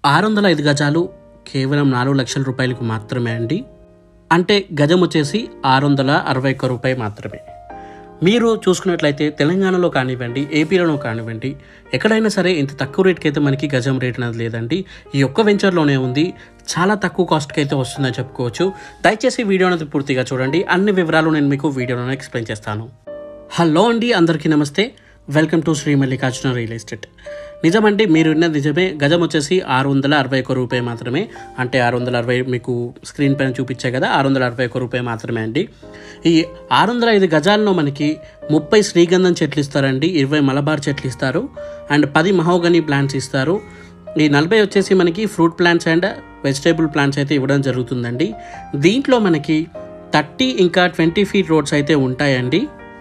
ఆరు వందల ఐదు గజాలు కేవలం నాలుగు లక్షల రూపాయలకు మాత్రమే అండి అంటే గజం వచ్చేసి ఆరు వందల అరవై ఒక్క రూపాయి మాత్రమే మీరు చూసుకున్నట్లయితే తెలంగాణలో కానివ్వండి ఏపీలో కానివ్వండి ఎక్కడైనా సరే ఇంత తక్కువ రేట్కి అయితే మనకి గజం రేట్ అనేది లేదండి ఈ ఒక్క వెంచర్లోనే ఉంది చాలా తక్కువ కాస్ట్కి అయితే వస్తుందని చెప్పుకోవచ్చు దయచేసి వీడియో అనేది పూర్తిగా చూడండి అన్ని వివరాలు నేను మీకు వీడియోలోనే ఎక్స్ప్లెయిన్ చేస్తాను హలో అండి అందరికీ నమస్తే welcome to Shri Mallikarjuna real estate నిజమండి మీరు విన్నది నిజమే గజం వచ్చేసి ఆరు వందల అరవై ఒక్క రూపాయి మాత్రమే అంటే ఆరు వందల అరవై మీకు స్క్రీన్ పైన చూపించే కదా ఆరు వందల అరవై ఒక్క రూపాయి మాత్రమే అండి ఈ ఆరు వందల ఐదు గజాల్లో మనకి ముప్పై శ్రీగంధం చెట్లు ఇస్తారండి ఇరవై మలబార్ చెట్లు ఇస్తారు అండ్ పది మహోగని ప్లాంట్స్ ఇస్తారు ఈ నలభై వచ్చేసి మనకి fruit plants and vegetable plants అయితే ఇవ్వడం జరుగుతుందండి దీంట్లో మనకి థర్టీ ఇంకా ట్వంటీ ఫీట్ రోడ్స్ అయితే ఉంటాయండి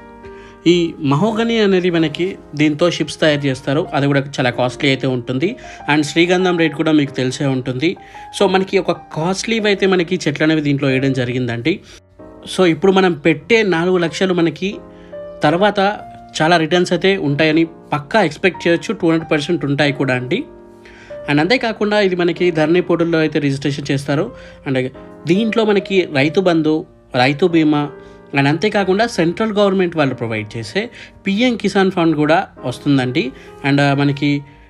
ఈ మహోగని అనేది మనకి దీంతో షిప్స్ తయారు చేస్తారు అది కూడా చాలా కాస్ట్లీ అయితే ఉంటుంది అండ్ శ్రీగంధం రేట్ కూడా మీకు తెలిసే ఉంటుంది సో మనకి ఒక కాస్ట్లీ అయితే మనకి చెట్లు అనేవి దీంట్లో వేయడం జరిగిందండి సో ఇప్పుడు మనం పెట్టే నాలుగు లక్షలు మనకి తర్వాత చాలా రిటర్న్స్ అయితే ఉంటాయని పక్కా ఎక్స్పెక్ట్ చేయొచ్చు టూ హండ్రెడ్ పర్సెంట్ ఉంటాయి కూడా అండి అండ్ అంతేకాకుండా ఇది మనకి ధరణి పోర్టల్లో అయితే రిజిస్ట్రేషన్ చేస్తారు అండ్ దీంట్లో మనకి రైతు బంధు రైతు బీమా అండ్ అంతేకాకుండా సెంట్రల్ గవర్నమెంట్ వాళ్ళు ప్రొవైడ్ చేసే పిఎం కిసాన్ ఫండ్ కూడా వస్తుందండి అండ్ మనకి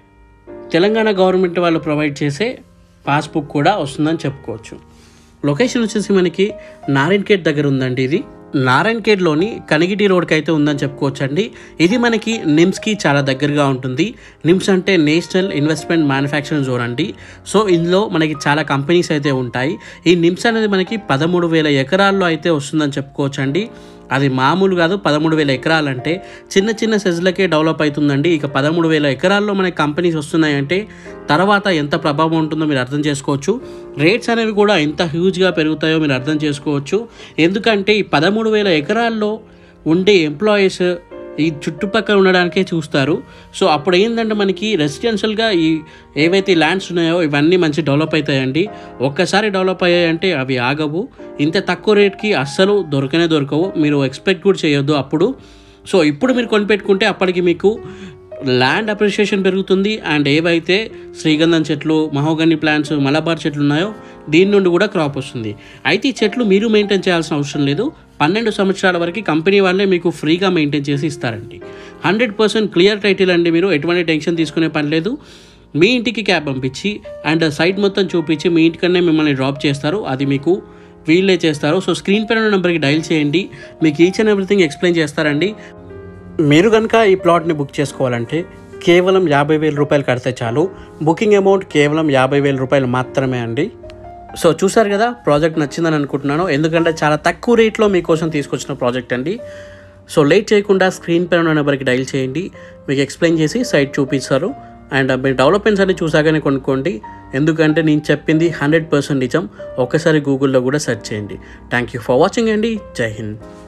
తెలంగాణ గవర్నమెంట్ వాళ్ళు ప్రొవైడ్ చేసే పాస్బుక్ కూడా వస్తుందని చెప్పుకోవచ్చు లొకేషన్ వచ్చేసి మనకి నారాయణఖేడ్ దగ్గర ఉందండి ఇది నారాయణఖేడ్లోని కనిగిటి రోడ్కి అయితే ఉందని చెప్పుకోవచ్చు అండి ఇది మనకి నిమ్స్కి చాలా దగ్గరగా ఉంటుంది నిమ్స్ అంటే నేషనల్ ఇన్వెస్ట్మెంట్ మ్యానుఫ్యాక్చరింగ్ జోన్ అండి సో ఇందులో మనకి చాలా కంపెనీస్ అయితే ఉంటాయి ఈ నిమ్స్ అనేది మనకి పదమూడు వేల ఎకరాల్లో అయితే వస్తుందని చెప్పుకోవచ్చు అండి అది మామూలు కాదు పదమూడు వేల ఎకరాలంటే చిన్న చిన్న సెజ్లకే డెవలప్ అవుతుందండి ఇక పదమూడు వేల ఎకరాల్లో మనకి కంపెనీస్ వస్తున్నాయంటే తర్వాత ఎంత ప్రభావం ఉంటుందో మీరు అర్థం చేసుకోవచ్చు రేట్స్ అనేవి కూడా ఎంత హ్యూజ్గా పెరుగుతాయో మీరు అర్థం చేసుకోవచ్చు ఎందుకంటే ఈ పదమూడు వేల ఎకరాల్లో ఉండే ఎంప్లాయీస్ ఈ చుట్టుపక్కల ఉండడానికే చూస్తారు సో అప్పుడు ఏంటంటే మనకి రెసిడెన్షియల్గా ఈ ఏవైతే ల్యాండ్స్ ఉన్నాయో ఇవన్నీ మంచి డెవలప్ అవుతాయండి ఒక్కసారి డెవలప్ అయ్యాయంటే అవి ఆగవు ఇంత తక్కువ రేట్కి అస్సలు దొరకనే దొరకవు మీరు ఎక్స్పెక్ట్ కూడా చేయొద్దు అప్పుడు సో ఇప్పుడు మీరు కొనిపెట్టుకుంటే అప్పటికి మీకు ల్యాండ్ అప్రిషియేషన్ పెరుగుతుంది అండ్ ఏవైతే శ్రీగంధం చెట్లు మహోగని ప్లాంట్స్ మలబార్ చెట్లు ఉన్నాయో దీని నుండి కూడా క్రాప్ వస్తుంది అయితే ఈ చెట్లు మీరు మెయింటైన్ చేయాల్సిన అవసరం లేదు పన్నెండు సంవత్సరాల వరకు కంపెనీ వాళ్ళే మీకు ఫ్రీగా మెయింటైన్ చేసి ఇస్తారండి హండ్రెడ్ పర్సెంట్ క్లియర్ టైటిల్ అండి మీరు ఎటువంటి టెన్షన్ తీసుకునే పని లేదు మీ ఇంటికి క్యాబ్ పంపించి అండ్ సైట్ మొత్తం చూపించి మీ ఇంటికన్నే మిమ్మల్ని డ్రాప్ చేస్తారు అది మీకు వీళ్ళే చేస్తారు సో స్క్రీన్ పైన నెంబర్కి డైల్ చేయండి మీకు ఈచ్ అండ్ ఎవ్రీథింగ్ ఎక్స్ప్లెయిన్ చేస్తారండి మీరు కనుక ఈ ప్లాట్ని బుక్ చేసుకోవాలంటే కేవలం యాభై వేల రూపాయలు కడితే చాలు బుకింగ్ అమౌంట్ కేవలం యాభై వేల రూపాయలు మాత్రమే అండి సో చూసారు కదా ప్రాజెక్ట్ నచ్చిందని అనుకుంటున్నాను ఎందుకంటే చాలా తక్కువ రేట్లో మీకోసం తీసుకొచ్చిన ప్రాజెక్ట్ అండి సో లేట్ చేయకుండా స్క్రీన్ పైన ఉన్న నెంబర్కి డైల్ చేయండి మీకు ఎక్స్ప్లెయిన్ చేసి సైట్ చూపిస్తారు అండ్ మీరు డెవలప్మెంట్స్ అన్ని చూసాకనే కొనుక్కోండి ఎందుకంటే నేను చెప్పింది హండ్రెడ్ పర్సెంట్ నిజం ఒక్కసారి గూగుల్లో కూడా సెర్చ్ చేయండి థ్యాంక్ యూ ఫర్ వాచింగ్ అండి జై హింద్